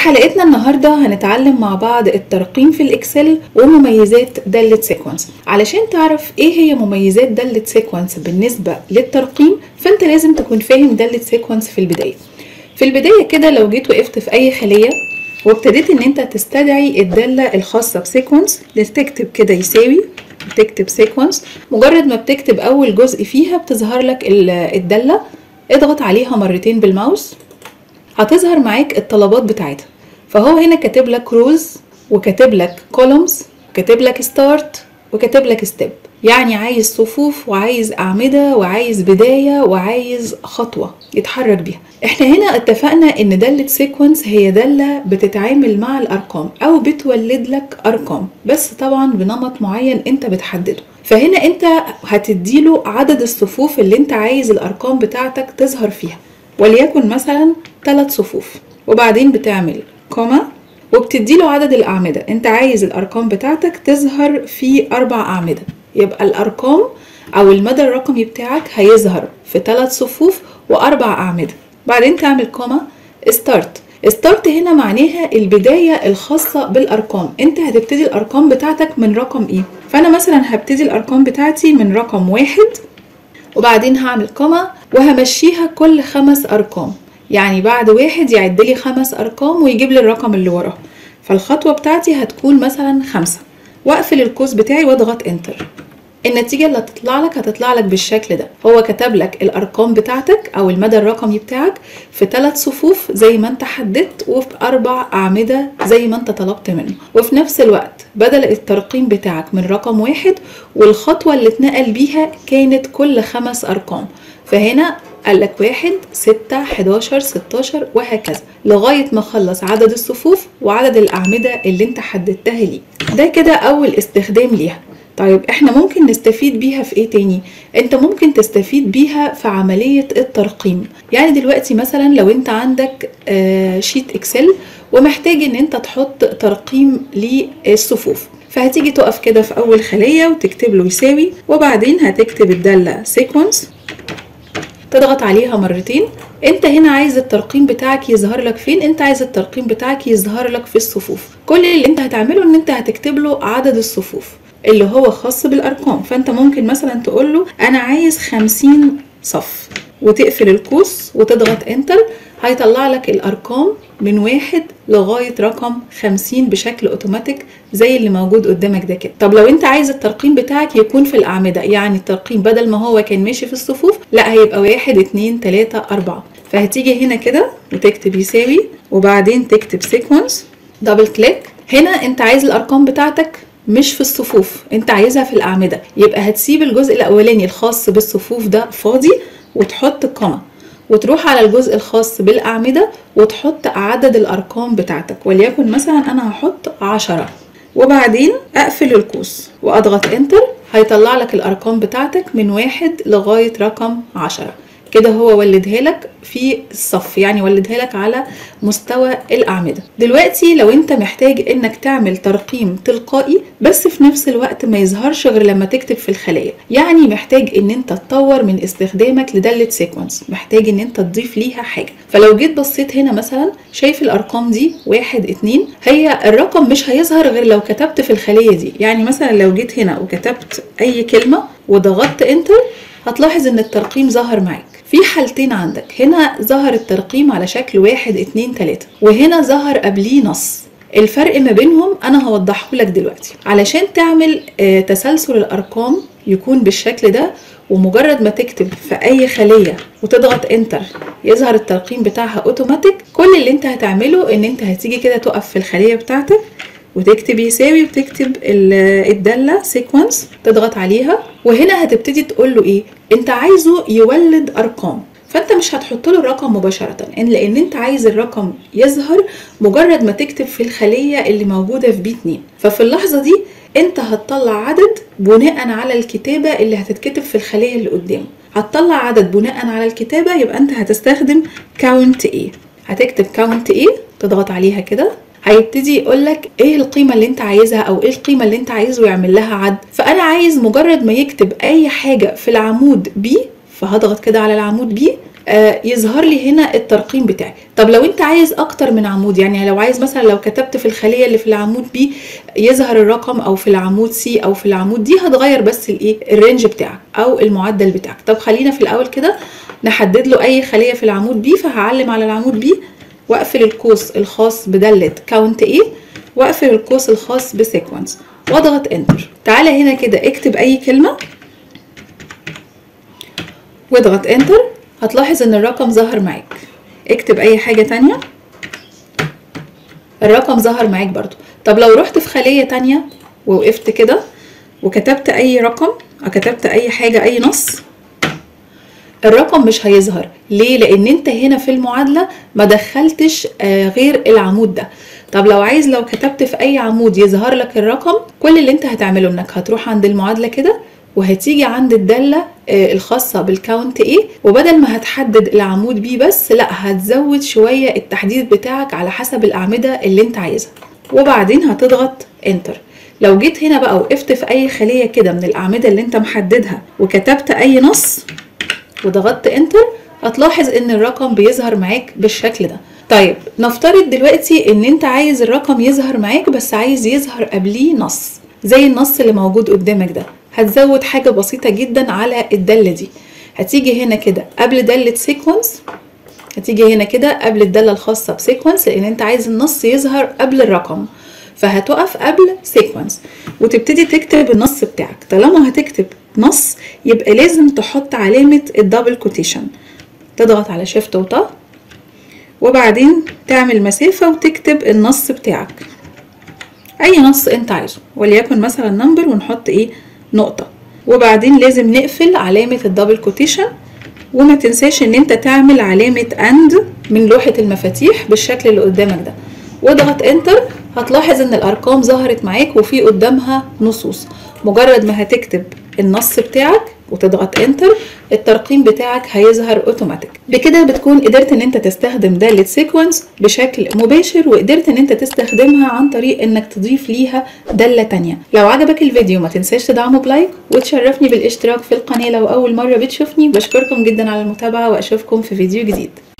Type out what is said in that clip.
حلقتنا النهاردة هنتعلم مع بعض الترقيم في الإكسل ومميزات دالة سيكونس علشان تعرف إيه هي مميزات دالة سيكونس بالنسبة للترقيم فأنت لازم تكون فاهم دالة سيكونس في البداية في البداية كده لو جيت وقفت في أي خلية وابتديت إن أنت تستدعي الدالة الخاصة بسيكونس تكتب كده يساوي تكتب سيكونس مجرد ما بتكتب أول جزء فيها بتظهر لك الدالة اضغط عليها مرتين بالماوس هتظهر معاك الطلبات بتاعتها فهو هنا كاتب لك روز وكاتب لك كولومز وكاتب لك ستارت وكاتب لك ستيب يعني عايز صفوف وعايز أعمدة وعايز بداية وعايز خطوة يتحرك بيها احنا هنا اتفقنا ان دالة سيكونس هي دالة بتتعامل مع الأرقام أو بتولد لك أرقام بس طبعا بنمط معين انت بتحدده فهنا انت هتديله عدد الصفوف اللي انت عايز الأرقام بتاعتك تظهر فيها وليكن مثلا ثلاث صفوف وبعدين بتعمل كوما وبتديله عدد الأعمدة انت عايز الأرقام بتاعتك تظهر في أربع أعمدة يبقى الأرقام أو المدى الرقمي بتاعك هيظهر في ثلاث صفوف وأربع أعمدة بعدين تعمل كوما ستارت ستارت هنا معناها البداية الخاصة بالأرقام انت هتبتدي الأرقام بتاعتك من رقم ايه فأنا مثلا هبتدي الأرقام بتاعتي من رقم واحد وبعدين هعمل كوما وهمشيها كل خمس أرقام يعني بعد واحد يعد لي خمس أرقام ويجيب لي الرقم اللي وراه فالخطوة بتاعتي هتكون مثلا خمسة واقفل القوس بتاعي واضغط انتر النتيجة اللي هتطلع لك هتطلع لك بالشكل ده هو كتب لك الأرقام بتاعتك أو المدى الرقمي بتاعك في ثلاث صفوف زي ما انت حددت وفي أربع أعمدة زي ما انت طلبت منه وفي نفس الوقت بدل الترقيم بتاعك من رقم واحد والخطوة اللي اتنقل بيها كانت كل خمس أرقام فهنا قال لك واحد ستة حداشر ستاشر وهكذا لغاية ما خلص عدد الصفوف وعدد الأعمدة اللي انت حددتها ليه ده كده أول استخدام ليها طيب احنا ممكن نستفيد بيها في ايه تاني انت ممكن تستفيد بيها في عملية الترقيم يعني دلوقتي مثلا لو انت عندك آه شيت اكسل ومحتاج ان انت تحط ترقيم للصفوف فهتيجي تقف كده في اول خلية وتكتب له يساوي وبعدين هتكتب الدالة سيكونس تضغط عليها مرتين انت هنا عايز الترقيم بتاعك يظهر لك فين انت عايز الترقيم بتاعك يظهر لك في الصفوف كل اللي انت هتعمله ان انت هتكتب له عدد الصفوف اللي هو خاص بالارقام فانت ممكن مثلا تقول له انا عايز خمسين صف وتقفل القوس وتضغط انتر هيطلع لك الارقام من واحد لغاية رقم خمسين بشكل اوتوماتيك زي اللي موجود قدامك ده كده طب لو انت عايز الترقيم بتاعك يكون في الاعمدة يعني الترقيم بدل ما هو كان ماشي في الصفوف لا هيبقى واحد اتنين تلاتة اربعة فهتيجي هنا كده وتكتب يساوي وبعدين تكتب سيكونس دبل كليك هنا انت عايز الارقام بتاعتك مش في الصفوف انت عايزها في الاعمده يبقى هتسيب الجزء الاولاني الخاص بالصفوف ده فاضي وتحط كوما وتروح على الجزء الخاص بالاعمده وتحط عدد الارقام بتاعتك وليكن مثلا انا هحط عشرة وبعدين اقفل القوس واضغط انتر هيطلع لك الارقام بتاعتك من واحد لغايه رقم عشرة كده هو ولدها لك في الصف يعني ولدها لك على مستوى الأعمدة دلوقتي لو انت محتاج انك تعمل ترقيم تلقائي بس في نفس الوقت ما يظهرش غير لما تكتب في الخلايا يعني محتاج ان انت تطور من استخدامك لدالة سيكونس محتاج ان انت تضيف ليها حاجة فلو جيت بصيت هنا مثلا شايف الارقام دي واحد اتنين هي الرقم مش هيظهر غير لو كتبت في الخلية دي يعني مثلا لو جيت هنا وكتبت اي كلمة وضغطت انتر هتلاحظ ان الترقيم ظهر معاك في حالتين عندك هنا ظهر الترقيم على شكل واحد اتنين تلاتة وهنا ظهر قبليه نص الفرق ما بينهم انا هوضحه لك دلوقتي علشان تعمل آه تسلسل الارقام يكون بالشكل ده ومجرد ما تكتب في اي خليه وتضغط انتر يظهر الترقيم بتاعها اوتوماتيك كل اللي انت هتعمله ان انت هتيجي كده تقف في الخليه بتاعتك وتكتب يساوي وتكتب الداله سيكونس تضغط عليها وهنا هتبتدي تقول له ايه انت عايزه يولد ارقام فانت مش هتحط له الرقم مباشره إن لان انت عايز الرقم يظهر مجرد ما تكتب في الخليه اللي موجوده في بي 2 ففي اللحظه دي انت هتطلع عدد بناء على الكتابه اللي هتتكتب في الخليه اللي قدامه هتطلع عدد بناء على الكتابه يبقى انت هتستخدم كاونت ايه هتكتب كاونت ايه تضغط عليها كده هيبتدي يقول لك ايه القيمه اللي انت عايزها او ايه القيمه اللي انت عايزه يعمل لها عد فانا عايز مجرد ما يكتب اي حاجه في العمود بي فهضغط كده على العمود بي آه يظهر لي هنا الترقيم بتاعي طب لو انت عايز اكتر من عمود يعني لو عايز مثلا لو كتبت في الخليه اللي في العمود بي يظهر الرقم او في العمود سي او في العمود دي هتغير بس الايه الرينج بتاعك او المعدل بتاعك طب خلينا في الاول كده نحدد له اي خليه في العمود بي فهعلم على العمود بي واقفل القوس الخاص بداله كاونت ايه واقفل القوس الخاص بسيكونس واضغط انتر تعالى هنا كده اكتب اي كلمه واضغط انتر هتلاحظ ان الرقم ظهر معاك اكتب اي حاجه تانية الرقم ظهر معاك برضو طب لو رحت في خليه تانية ووقفت كده وكتبت اي رقم او كتبت اي حاجه اي نص الرقم مش هيظهر ليه لان انت هنا في المعادله ما دخلتش آه غير العمود ده طب لو عايز لو كتبت في اي عمود يظهر لك الرقم كل اللي انت هتعمله انك هتروح عند المعادله كده وهتيجي عند الدالة الخاصة بالكاونت ايه وبدل ما هتحدد العمود بيه بس لا هتزود شوية التحديد بتاعك على حسب الأعمدة اللي انت عايزها وبعدين هتضغط انتر لو جيت هنا بقى وقفت في اي خلية كده من الأعمدة اللي انت محددها وكتبت اي نص وضغطت انتر هتلاحظ ان الرقم بيظهر معاك بالشكل ده طيب نفترض دلوقتي ان انت عايز الرقم يظهر معاك بس عايز يظهر قبليه نص زي النص اللي موجود قدامك ده هتزود حاجة بسيطة جدا على الدالة دي هتيجي هنا كده قبل دالة سيكونس هتيجي هنا كده قبل الدالة الخاصة بسيكونس لأن أنت عايز النص يظهر قبل الرقم فهتقف قبل سيكونس وتبتدي تكتب النص بتاعك طالما هتكتب نص يبقى لازم تحط علامة الدبل كوتيشن تضغط على شيفت وطا وبعدين تعمل مسافة وتكتب النص بتاعك أي نص أنت عايزه وليكن مثلا نمبر ونحط إيه نقطة وبعدين لازم نقفل علامة الدبل كوتيشن وما تنساش ان انت تعمل علامة اند من لوحة المفاتيح بالشكل اللي قدامك ده واضغط انتر هتلاحظ ان الارقام ظهرت معاك وفي قدامها نصوص مجرد ما هتكتب النص بتاعك وتضغط انتر الترقيم بتاعك هيظهر اوتوماتيك بكده بتكون قدرت ان انت تستخدم دالة سيكونس بشكل مباشر وقدرت ان انت تستخدمها عن طريق انك تضيف ليها دالة تانية لو عجبك الفيديو ما تنساش تدعمه بلايك وتشرفني بالاشتراك في القناة لو اول مرة بتشوفني بشكركم جدا على المتابعة واشوفكم في فيديو جديد